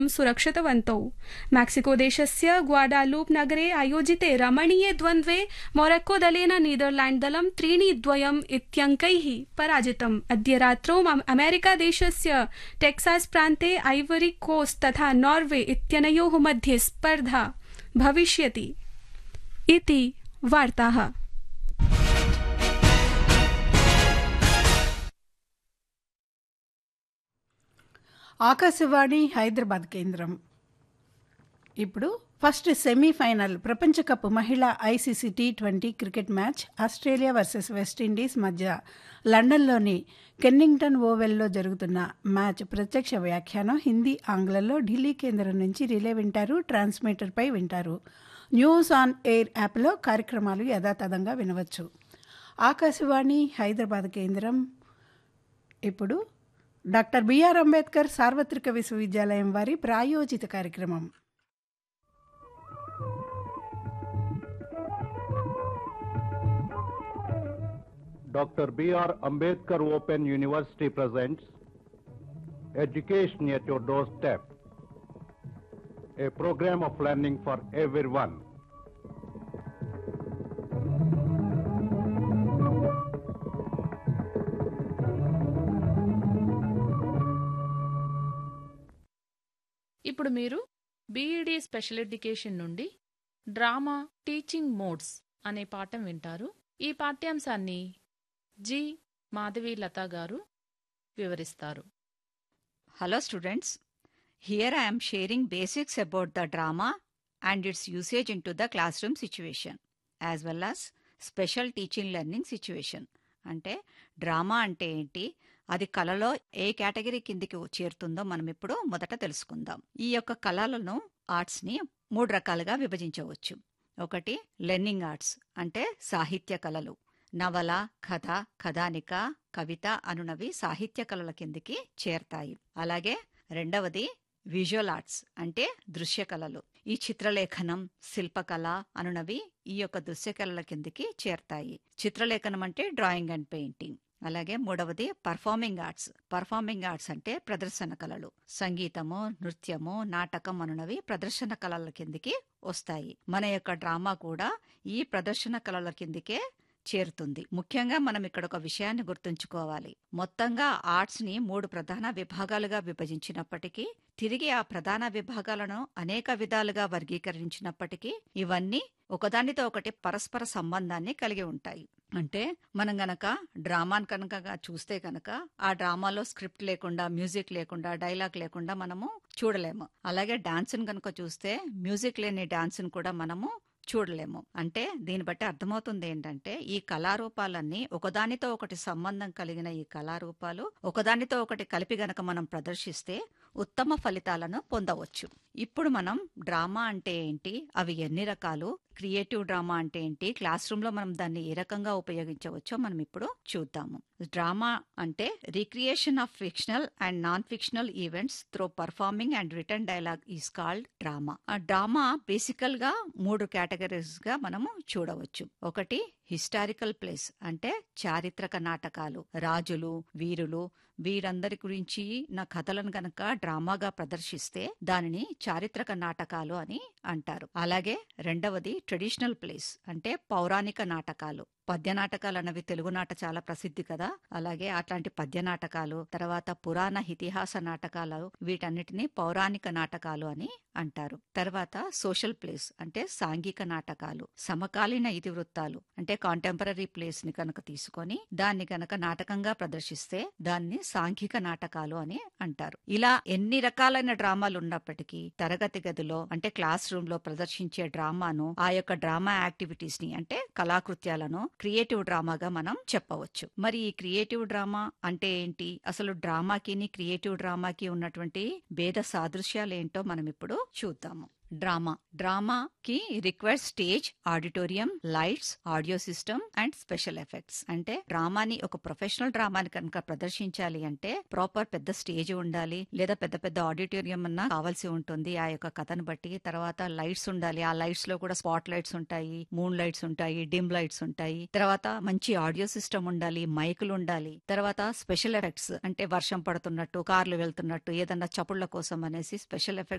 सुरक्षितवन्तौ मैक्सिकोदेशस्य ग्वाडालूप नगरे आयोजिते रमणीये द्वन्द्वे मोरक्को दलेन नीदरलैण्ड दलं त्रीणि द्वयम् इत्यङ्कैः पराजितम् अद्य रात्रौ अमेरिकादेशस्य टेक्सास प्रान्ते आइवरी कोस्ट तथा नॉर्वे इत्यनयोः मध्ये स्पर्धा भविष्यति इति वार्ताः ఆకాశవాణి హైదరాబాద్ కేంద్రం ఇప్పుడు ఫస్ట్ సెమీఫైనల్ ప్రపంచ కప్ మహిళా ICC T twenty cricket match Australia versus West Indies మధ్య లండన్లోని కెన్నింగ్టన్ ఓవెల్లో జరుగుతున్న మ్యాచ్ ప్రత్యక్ష వ్యాఖ్యానం హిందీ ఆంగ్లంలో ఢిల్లీ కేంద్రం నుంచి రిలే వింటారు ట్రాన్స్మిటర్పై వింటారు న్యూస్ ఆన్ ఎయిర్ యాప్లో కార్యక్రమాలు యథాతథంగా వినవచ్చు ఆకాశవాణి హైదరాబాద్ కేంద్రం ఇప్పుడు డాక్టర్ బిఆర్ అంబేద్కర్ సార్వత్రిక విశ్వవిద్యాలయం వారి ప్రాయోజిత కార్యక్రమం Dr. B.R. Ambedkar Open University presents Education at Your Doorstep, a program of learning for everyone. ఇప్పుడు మీరు బీఈడీ స్పెషల్ ఎడ్యుకేషన్ నుండి డ్రామా టీచింగ్ మోడ్స్ అనే పాఠం వింటారు ఈ పాఠ్యాంశాన్ని జి మాధవి లత గారు వివరిస్తారు Hello, students. Here I am sharing basics about the drama and its usage into the classroom situation, as well as special teaching learning situation అంటే drama అంటే ఏంటి అది కళలో ఏ కేటగిరీ కిందికి చేరుతుందో మనం ఇప్పుడు మొదట తెలుసుకుందాం ఈ యొక్క కళలను ఆర్ట్స్ని మూడు రకాలుగా విభజించవచ్చు ఒకటి లెర్నింగ్ ఆర్ట్స్ అంటే సాహిత్య కళలు నవల కథ కథానిక కవిత అనునవి సాహిత్య కళల కిందికి చేరతాయి అలాగే రెండవది విజువల్ ఆర్ట్స్ అంటే దృశ్య కళలు ఈ చిత్రలేఖనం శిల్పకళ అనునవి ఈ యొక్క దృశ్య కళల కిందికి చేరతాయి చిత్రలేఖనం అంటే డ్రాయింగ్ అండ్ పెయింటింగ్ అలాగే మూడవది పర్ఫార్మింగ్ ఆర్ట్స్ పర్ఫార్మింగ్ ఆర్ట్స్ అంటే ప్రదర్శన కళలు సంగీతము నృత్యము నాటకం అనునవి ప్రదర్శన కళల కిందికి వస్తాయి మన యొక్క డ్రామా కూడా ఈ ప్రదర్శన కళల కిందికే చేరుతుంది ముఖ్యంగా మనం ఇక్కడ ఒక విషయాన్ని గుర్తుంచుకోవాలి మొత్తంగా ఆర్ట్స్ ని మూడు ప్రధాన విభాగాలుగా విభజించినప్పటికీ తిరిగి ఆ ప్రధాన విభాగాలను అనేక విధాలుగా వర్గీకరించినప్పటికీ ఇవన్నీ ఒకదానితో ఒకటి పరస్పర సంబంధాన్ని కలిగి ఉంటాయి అంటే మనం గనక డ్రామాని కనుక చూస్తే కనుక ఆ డ్రామాలో స్క్రిప్ట్ లేకుండా మ్యూజిక్ లేకుండా డైలాగ్ లేకుండా మనము చూడలేము అలాగే డాన్స్ని కనుక చూస్తే మ్యూజిక్ లేని డాన్స్ని కూడా మనము చూడలేము అంటే దీన్ని బట్టి అర్థమవుతుంది ఏంటంటే ఈ కళారూపాలన్నీ ఒకదానితో ఒకటి సంబంధం కలిగిన ఈ కళారూపాలు ఒకదానితో ఒకటి కలిపి గనక మనం ప్రదర్శిస్తే ఉత్తమ ఫలితాలను పొందవచ్చు ఇప్పుడు మనం డ్రామా అంటే ఏంటి అవి ఎన్ని రకాలు క్రియేటివ్ డ్రామా అంటే ఏంటి క్లాస్ రూమ్ లో మనం దాన్ని ఏ రకంగా ఉపయోగించవచ్చో మనం ఇప్పుడు చూద్దాము డ్రామా అంటే recreation of fictional and non fictional events through performing and written dialogue is called drama ఆ డ్రామా బేసికల్ గా మూడు కేటగిరీస్ గా మనము చూడవచ్చు ఒకటి హిస్టారికల్ ప్లేస్ అంటే చారిత్రక నాటకాలు రాజులు వీరులు వీరందరి గురించి నా కథలను గనక డ్రామాగా ప్రదర్శిస్తే దానిని చారిత్రక నాటకాలు అని అంటారు అలాగే రెండవది ట్రెడిషనల్ ప్లేస్ అంటే పౌరాణిక నాటకాలు పద్య నాటకాలు అన్నవి తెలుగు నాట చాలా ప్రసిద్ధి కదా అలాగే అట్లాంటి పద్య నాటకాలు తర్వాత పురాణ ఇతిహాస నాటకాలు వీటన్నిటిని పౌరాణిక నాటకాలు అని అంటారు తర్వాత సోషల్ ప్లేస్ అంటే సాంఘిక నాటకాలు సమకాలీన ఇతివృత్తాలు అంటే కాంటెంపరీ ప్లేస్ ని కనుక తీసుకొని దాన్ని కనుక నాటకంగా ప్రదర్శిస్తే దాన్ని సాంఘిక నాటకాలు అని అంటారు ఇలా ఎన్ని రకాలైన డ్రామాలు ఉన్నప్పటికీ తరగతి గదిలో అంటే క్లాస్ రూమ్ లో ప్రదర్శించే డ్రామాను ఆ యొక్క డ్రామా యాక్టివిటీస్ ని అంటే కళాకృత్యాలను క్రియేటివ్ డ్రామాగా మనం చెప్పవచ్చు మరి ఈ క్రియేటివ్ డ్రామా అంటే ఏంటి అసలు డ్రామాకి క్రియేటివ్ డ్రామాకి ఉన్నటువంటి భేద సాదృశ్యాలు ఏంటో మనం ఇప్పుడు చూద్దాము డ్రామా డ్రామాకి required stage auditorium lights audio system and special effects అంటే డ్రామాని ఒక ప్రొఫెషనల్ డ్రామాని కనుక ప్రదర్శించాలి అంటే ప్రాపర్ పెద్ద స్టేజ్ ఉండాలి లేదా పెద్ద పెద్ద ఆడిటోరియం అన్నా కావాల్సి ఉంటుంది ఆ యొక్క కథను బట్టి తర్వాత లైట్స్ ఉండాలి ఆ లైట్స్ లో కూడా స్పాట్ లైట్స్ ఉంటాయి మూన్ లైట్స్ ఉంటాయి డిమ్ లైట్స్ ఉంటాయి తర్వాత మంచి ఆడియో సిస్టమ్ ఉండాలి మైకులు ఉండాలి తర్వాత స్పెషల్ ఎఫెక్ట్స్ అంటే వర్షం పడుతున్నట్టు కార్లు వెళ్తున్నట్టు ఏదన్నా చప్పుళ్ల కోసం అనేసి స్పెషల్ ఎఫెక్ట్స్